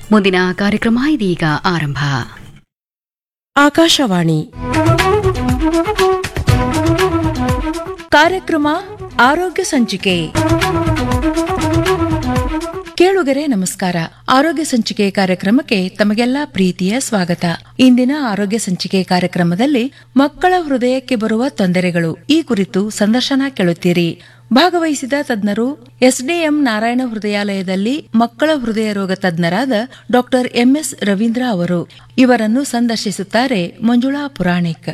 ಮುಂದಿನ ಕಾರ್ಯಕ್ರಮ ಇದೀಗ ಆರಂಭ ಆಕಾಶವಾಣಿ ಕಾರ್ಯಕ್ರಮ ಆರೋಗ್ಯ ಸಂಚಿಕೆ ಕೇಳುಗರೆ ನಮಸ್ಕಾರ ಆರೋಗ್ಯ ಸಂಚಿಕೆ ಕಾರ್ಯಕ್ರಮಕ್ಕೆ ತಮಗೆಲ್ಲ ಪ್ರೀತಿಯ ಸ್ವಾಗತ ಇಂದಿನ ಆರೋಗ್ಯ ಸಂಚಿಕೆ ಕಾರ್ಯಕ್ರಮದಲ್ಲಿ ಮಕ್ಕಳ ಹೃದಯಕ್ಕೆ ಬರುವ ತೊಂದರೆಗಳು ಈ ಕುರಿತು ಸಂದರ್ಶನ ಕೇಳುತ್ತೀರಿ ಭಾಗವಹಿಸಿದ ತಜ್ಞರು ಎಸ್ಡಿಎಂ ನಾರಾಯಣ ಹೃದಯಾಲಯದಲ್ಲಿ ಮಕ್ಕಳ ಹೃದಯ ರೋಗ ತಜ್ಞರಾದ ಡಾಕ್ಟರ್ ಎಂಎಸ್ ರವೀಂದ್ರ ಅವರು ಇವರನ್ನು ಸಂದರ್ಶಿಸುತ್ತಾರೆ ಮಂಜುಳಾ ಪುರಾಣಿಕ್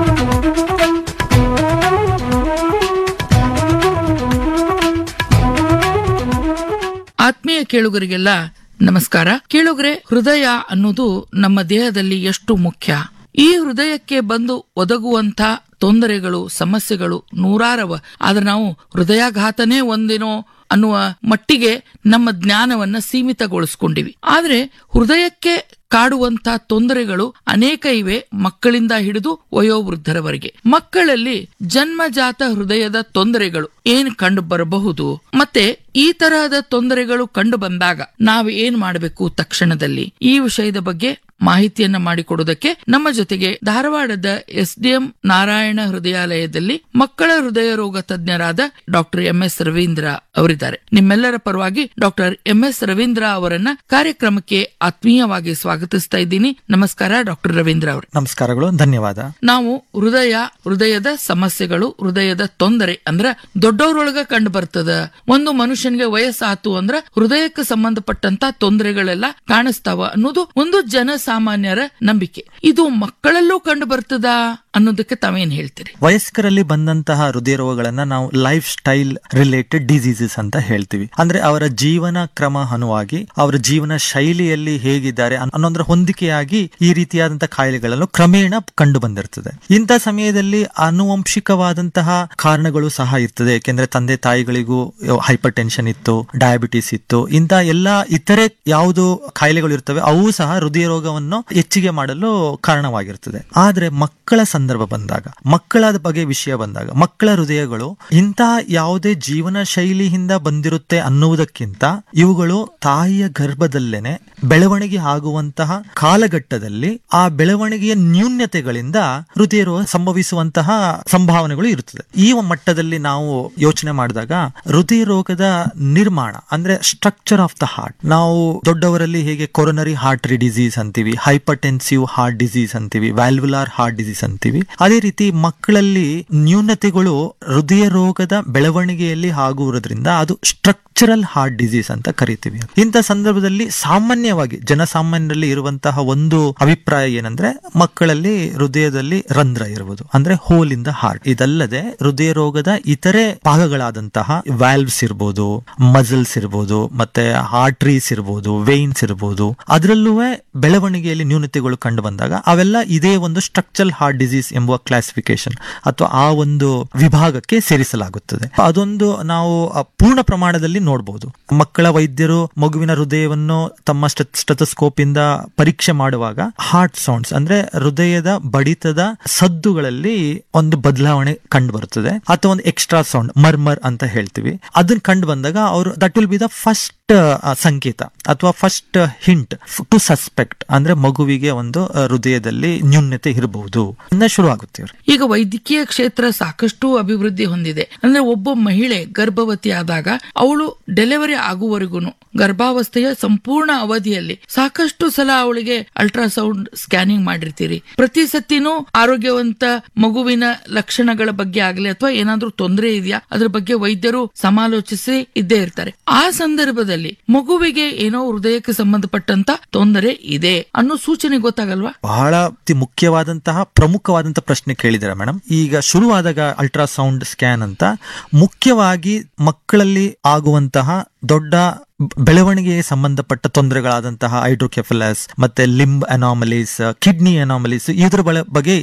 ಆತ್ಮೀಯ ಕೇಳುಗರಿಗೆಲ್ಲ ನಮಸ್ಕಾರ ಕೇಳುಗರೆ ಹೃದಯ ಅನ್ನೋದು ನಮ್ಮ ದೇಹದಲ್ಲಿ ಎಷ್ಟು ಮುಖ್ಯ ಈ ಹೃದಯಕ್ಕೆ ಬಂದು ಒದಗುವಂತ ತೊಂದರೆಗಳು ಸಮಸ್ಯೆಗಳು ನೂರಾರವ ಆದ್ರೆ ನಾವು ಹೃದಯಾಘಾತನೇ ಒಂದೇನೋ ಅನ್ನುವ ಮಟ್ಟಿಗೆ ನಮ್ಮ ಜ್ಞಾನವನ್ನ ಸೀಮಿತಗೊಳಿಸ್ಕೊಂಡಿವಿ ಆದ್ರೆ ಹೃದಯಕ್ಕೆ ಕಾಡುವಂತ ತೊಂದರೆಗಳು ಅನೇಕ ಇವೆ ಮಕ್ಕಳಿಂದ ಹಿಡಿದು ವಯೋವೃದ್ಧರವರೆಗೆ ಮಕ್ಕಳಲ್ಲಿ ಜನ್ಮಜಾತ ಹೃದಯದ ತೊಂದರೆಗಳು ಏನ್ ಕಂಡು ಬರಬಹುದು ಮತ್ತೆ ಈ ತರಹದ ತೊಂದರೆಗಳು ಕಂಡು ಬಂದಾಗ ನಾವು ಏನ್ ಮಾಡಬೇಕು ತಕ್ಷಣದಲ್ಲಿ ಈ ವಿಷಯದ ಬಗ್ಗೆ ಮಾಹಿತಿಯನ್ನ ಮಾಡಿಕೊಡೋದಕ್ಕೆ ನಮ್ಮ ಜೊತೆಗೆ ಧಾರವಾಡದ ಎಸ್ಡಿಎಂ ನಾರಾಯಣ ಹೃದಯಾಲಯದಲ್ಲಿ ಮಕ್ಕಳ ಹೃದಯ ರೋಗ ತಜ್ಞರಾದ ಡಾಕ್ಟರ್ ಎಂ ಎಸ್ ರವೀಂದ್ರ ಅವರಿದ್ದಾರೆ ನಿಮ್ಮೆಲ್ಲರ ಪರವಾಗಿ ಡಾಕ್ಟರ್ ಎಂ ಎಸ್ ರವೀಂದ್ರ ಅವರನ್ನ ಕಾರ್ಯಕ್ರಮಕ್ಕೆ ಆತ್ಮೀಯವಾಗಿ ಸ್ವಾಗತಿಸ್ತಾ ಇದ್ದೀನಿ ನಮಸ್ಕಾರ ಡಾಕ್ಟರ್ ರವೀಂದ್ರ ಅವರು ನಮಸ್ಕಾರಗಳು ಧನ್ಯವಾದ ನಾವು ಹೃದಯ ಹೃದಯದ ಸಮಸ್ಯೆಗಳು ಹೃದಯದ ತೊಂದರೆ ಅಂದ್ರ ದೊಡ್ಡವರೊಳಗ ಕಂಡು ಬರ್ತದ ಒಂದು ಮನುಷ್ಯನಿಗೆ ವಯಸ್ಸಾತು ಅಂದ್ರ ಹೃದಯಕ್ಕೆ ಸಂಬಂಧಪಟ್ಟಂತ ತೊಂದರೆಗಳೆಲ್ಲ ಕಾಣಿಸ್ತಾವ ಅನ್ನೋದು ಒಂದು ಜನಸಾಮಾನ್ಯರ ನಂಬಿಕೆ ಇದು ಮಕ್ಕಳಲ್ಲೂ ಕಂಡು ಬರ್ತದ ಅನ್ನೋದಕ್ಕೆ ತಾವೇನ್ ಹೇಳ್ತೀರಿ ವಯಸ್ಕರಲ್ಲಿ ಬಂದಂತಹ ಹೃದಯ ರೋಗಗಳನ್ನ ನಾವು ಲೈಫ್ ಸ್ಟೈಲ್ ರಿಲೇಟೆಡ್ ಡಿಸೀಸಸ್ ಅಂತ ಹೇಳ್ತೀವಿ ಅಂದ್ರೆ ಅವರ ಜೀವನ ಕ್ರಮ ಅನುವಾಗಿ ಅವರ ಜೀವನ ಶೈಲಿಯಲ್ಲಿ ಹೇಗಿದ್ದಾರೆ ಅನ್- ಅನ್ನೋದ್ರ ಹೊಂದಿಕೆಯಾಗಿ ಈ ರೀತಿಯಾದಂತಹ ಕಾಯಿಲೆಗಳನ್ನು ಕ್ರಮೇಣ ಕಂಡು ಬಂದಿರ್ತದೆ ಇಂಥ ಸಮಯದಲ್ಲಿ ಆನುವಂಶಿಕವಾದಂತಹ ಕಾರಣಗಳು ಸಹ ಇರ್ತದೆ ಯಾಕೆಂದ್ರೆ ತಂದೆ ತಾಯಿಗಳಿಗೂ ಹೈಪರ್ ಟೆನ್ಷನ್ ಇತ್ತು ಡಯಾಬಿಟಿಸ್ ಇತ್ತು ಇಂಥ ಎಲ್ಲಾ ಇತರೆ ಯಾವುದು ಕಾಯಿಲೆಗಳು ಇರ್ತವೆ ಅವು ಸಹ ಹೃದಯ ರೋಗವನ್ನು ಹೆಚ್ಚಿಗೆ ಮಾಡಲು ಕಾರಣವಾಗಿರ್ತದೆ ಆದ್ರೆ ಮಕ್ಕಳ ಸಂದರ್ಭ ಬಂದಾಗ ಮಕ್ಕಳ ಬಗ್ಗೆ ವಿಷಯ ಬಂದಾಗ ಮಕ್ಕಳ ಹೃದಯಗಳು ಇಂತಹ ಯಾವುದೇ ಜೀವನ ಶೈಲಿಯಿಂದ ಬಂದಿರುತ್ತೆ ಅನ್ನುವುದಕ್ಕಿಂತ ಇವುಗಳು ತಾಯಿಯ ಗರ್ಭದಲ್ಲೇನೆ ಬೆಳವಣಿಗೆ ಆಗುವಂತಹ ಕಾಲಘಟ್ಟದಲ್ಲಿ ಆ ಬೆಳವಣಿಗೆಯ ನ್ಯೂನ್ಯತೆಗಳಿಂದ ಹೃದಯ ರೋಗ ಸಂಭವಿಸುವಂತಹ ಸಂಭಾವನೆಗಳು ಇರುತ್ತದೆ ಈ ಮಟ್ಟದಲ್ಲಿ ನಾವು ಯೋಚನೆ ಮಾಡಿದಾಗ ಹೃದಯ ರೋಗದ ನಿರ್ಮಾಣ ಅಂದ್ರೆ ಸ್ಟ್ರಕ್ಚರ್ ಆಫ್ ದ ಹಾರ್ಟ್ ನಾವು ದೊಡ್ಡವರಲ್ಲಿ ಹೇಗೆ ಕೊರೊನರಿ ಹಾರ್ಟರಿ ಡಿಸೀಸ್ ಅಂತೀವಿ ಹೈಪರ್ ಟೆನ್ಸಿವ್ ಹಾರ್ಟ್ ಡಿಸೀಸ್ ಅಂತೀವಿ ವ್ಯಾಲ್ವುಲಾರ್ ಹಾರ್ಟ್ ಡಿಸೀಸ್ ಅಂತೀವಿ ಅದೇ ರೀತಿ ಮಕ್ಕಳಲ್ಲಿ ನ್ಯೂನತೆಗಳು ಹೃದಯ ರೋಗದ ಬೆಳವಣಿಗೆಯಲ್ಲಿ ಆಗುವುದರಿಂದ ಅದು ಸ್ಟ್ರಕ್ಚರಲ್ ಹಾರ್ಟ್ ಡಿಸೀಸ್ ಅಂತ ಕರಿತೀವಿ ಇಂಥ ಸಂದರ್ಭದಲ್ಲಿ ಸಾಮಾನ್ಯವಾಗಿ ಜನಸಾಮಾನ್ಯರಲ್ಲಿ ಇರುವಂತಹ ಒಂದು ಅಭಿಪ್ರಾಯ ಏನಂದ್ರೆ ಮಕ್ಕಳಲ್ಲಿ ಹೃದಯದಲ್ಲಿ ರಂಧ್ರ ಇರುವುದು ಅಂದ್ರೆ ಹೋಲ್ ಇನ್ ದ ಹಾರ್ಟ್ ಇದಲ್ಲದೆ ಹೃದಯ ರೋಗದ ಇತರೆ ಭಾಗಗಳಾದಂತಹ ವ್ಯಾಲ್ವ್ಸ್ ಇರ್ಬೋದು ಮಸಲ್ಸ್ ಇರ್ಬೋದು ಮತ್ತೆ ಆರ್ಟ್ರೀಸ್ ಇರ್ಬೋದು ವೇನ್ಸ್ ಇರ್ಬೋದು ಅದರಲ್ಲೂ ಬೆಳವಣಿಗೆಯಲ್ಲಿ ನ್ಯೂನತೆಗಳು ಕಂಡು ಬಂದಾಗ ಅವೆಲ್ಲ ಇದೇ ಒಂದು ಸ್ಟ್ರಕ್ಚರಲ್ ಹಾರ್ಟ್ ಡಿಸೀಸ್ ಎಂಬುವ ಕ್ಲಾಸಿಫಿಕೇಶನ್ ಅಥವಾ ಆ ಒಂದು ವಿಭಾಗಕ್ಕೆ ಸೇರಿಸಲಾಗುತ್ತದೆ ಅದೊಂದು ನಾವು ಆ, ಪೂರ್ಣ ಪ್ರಮಾಣದಲ್ಲಿ ನೋಡಬಹುದು ಮಕ್ಕಳ ವೈದ್ಯರು ಮಗುವಿನ ಹೃದಯವನ್ನು ತಮ್ಮ ಸ್ಟೆಥೋಸ್ಕೋಪ್ ಇಂದ ಪರೀಕ್ಷೆ ಮಾಡುವಾಗ ಹಾರ್ಟ್ ಸೌಂಡ್ಸ್ ಅಂದ್ರೆ ಹೃದಯದ ಬಡಿತದ ಸದ್ದುಗಳಲ್ಲಿ ಒಂದು ಬದಲಾವಣೆ ಕಂಡು ಬರುತ್ತದೆ ಅಥವಾ ಒಂದು ಎಕ್ಸ್ಟ್ರಾ ಸೌಂಡ್ ಮರ್ಮರ್ ಅಂತ ಹೇಳ್ತೀವಿ ಅದನ್ನ ಕಂಡು ಬಂದಾಗ ಅವರು that will be the first ಸಂಕೇತ ಅಥವಾ ಫಸ್ಟ್ ಹಿಂಟ್ ಟು ಸಸ್ಪೆಕ್ಟ್ ಅಂದ್ರೆ ಮಗುವಿಗೆ ಒಂದು ಆ, ಹೃದಯದಲ್ಲಿ ನ್ಯೂನ್ಯತೆ ಇರಬಹುದು ಇಂದ ಶುರು ಆಗುತ್ತೆ ಇವ್ರು. ಈಗ ವೈದ್ಯಕೀಯ ಕ್ಷೇತ್ರ ಸಾಕಷ್ಟು ಅಭಿವೃದ್ಧಿ ಹೊಂದಿದೆ ಅಂದ್ರೆ ಒಬ್ಬ ಮಹಿಳೆ ಗರ್ಭವತಿ ಆದಾಗ ಅವಳು ಡೆಲಿವರಿ ಆಗುವವರೆಗೂ ಗರ್ಭಾವಸ್ಥೆಯ ಸಂಪೂರ್ಣ ಅವಧಿಯಲ್ಲಿ ಸಾಕಷ್ಟು ಸಲ ಅವಳಿಗೆ ಅಲ್ಟ್ರಾಸೌಂಡ್ ಸ್ಕ್ಯಾನಿಂಗ್ ಮಾಡಿರ್ತೀರಿ ಪ್ರತಿ ಸತಿನೂ ಆರೋಗ್ಯವಂತ ಮಗುವಿನ ಲಕ್ಷಣಗಳ ಬಗ್ಗೆ ಆಗ್ಲಿ ಅಥವಾ ಏನಾದ್ರೂ ತೊಂದರೆ ಇದೆಯಾ ಅದ್ರ ಬಗ್ಗೆ ವೈದ್ಯರು ಸಮಾಲೋಚಿಸಿ ಇದ್ದೇ ಇರ್ತಾರೆ ಆ ಸಂದರ್ಭದಲ್ಲಿ ಮಗುವಿಗೆ ಏನೋ ಹೃದಯಕ್ಕೆ ಸಂಬಂಧಪಟ್ಟಂತ ತೊಂದರೆ ಇದೆ ಅನ್ನೋ ಸೂಚನೆ ಗೊತ್ತಾಗಲ್ವಾ ಬಹಳ ಅತಿ ಮುಖ್ಯವಾದಂತಹ ಪ್ರಮುಖವಾದಂತಹ ಪ್ರಶ್ನೆ ಕೇಳಿದ್ದಾರೆ ಮೇಡಮ್ ಈಗ ಶುರುವಾದಾಗ ಅಲ್ಟ್ರಾಸೌಂಡ್ ಸ್ಕ್ಯಾನ್ ಅಂತ ಮುಖ್ಯವಾಗಿ ಮಕ್ಕಳಲ್ಲಿ ಆಗುವಂತಹ ದೊಡ್ಡ ಬೆಳವಣಿಗೆಗೆ ಸಂಬಂಧಪಟ್ಟ ತೊಂದರೆಗಳಾದಂತಹ ಹೈಡ್ರೋಕೆಫಲಸ್ ಮತ್ತೆ ಲಿಂಬ್ ಅನಾಮಲೀಸ್ ಕಿಡ್ನಿ ಅನಾಮಲೀಸ್ ಇದ್ರ ಬಳ- ಬಗ್ಗೆ